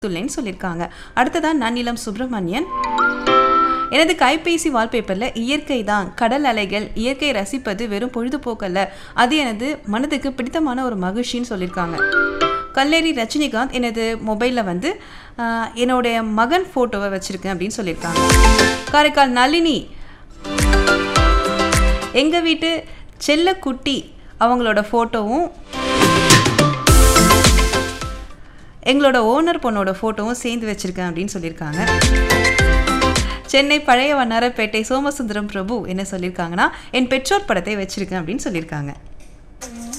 துல்லைன்னு சொல்லியிருக்காங்க அடுத்ததான் நன்னிலம் சுப்பிரமணியன் எனது கைபேசி வால்பேப்பரில் இயற்கை தான் கடல் அலைகள் இயற்கை ரசிப்பது வெறும் பொழுதுபோக்கல்ல அது எனது மனதுக்கு பிடித்தமான ஒரு மகிழ்ச்சின்னு சொல்லியிருக்காங்க கல்லேரி ரஜினிகாந்த் எனது மொபைலில் வந்து ஆஹ், என்னுடைய மகன் ஃபோட்டோவை வச்சுருக்கேன் அப்படின்னு சொல்லியிருக்காங்க காரைக்கால் நளினி எங்கள் வீட்டு செல்லக்குட்டி அவங்களோட ஃபோட்டோவும் எங்களோட ஓனர் பொண்ணோட ஃபோட்டோவும் சேர்ந்து வச்சுருக்கேன் அப்படின்னு சொல்லியிருக்காங்க சென்னை பழைய வண்ணாரப்பேட்டை சோமசுந்தரம் பிரபு என்ன சொல்லியிருக்காங்கன்னா என் பெற்றோர் படத்தை வச்சுருக்கேன் அப்படின்னு சொல்லியிருக்காங்க